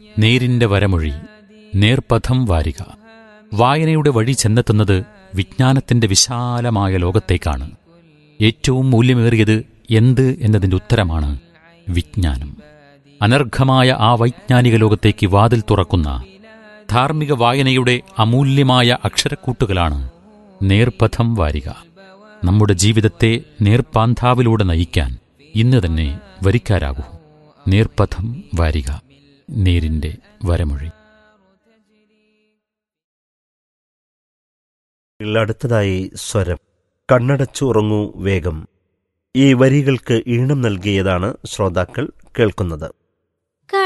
നേരിന്റെ വരമൊഴി നേർപഥം വാരിക വായനയുടെ വഴി ചെന്നെത്തുന്നത് വിജ്ഞാനത്തിന്റെ വിശാലമായ ലോകത്തേക്കാണ് ഏറ്റവും മൂല്യമേറിയത് എന്ത് എന്നതിന്റെ ഉത്തരമാണ് വിജ്ഞാനം അനർഘമായ ആ വൈജ്ഞാനിക ലോകത്തേക്ക് വാതിൽ തുറക്കുന്ന ധാർമ്മിക വായനയുടെ അമൂല്യമായ അക്ഷരക്കൂട്ടുകളാണ് നേർപഥം വാരിക നമ്മുടെ ജീവിതത്തെ നേർപ്പാന്താവിലൂടെ നയിക്കാൻ ഇന്ന് തന്നെ വരിക്കാരാകൂ നേർപഥം വാരിക നേരിന്റെ വരമൊഴി അടുത്തതായി സ്വരം കണ്ണടച്ചുറങ്ങൂ വേഗം ഈ വരികൾക്ക് ഈണം നൽകിയതാണ് ശ്രോതാക്കൾ കേൾക്കുന്നത്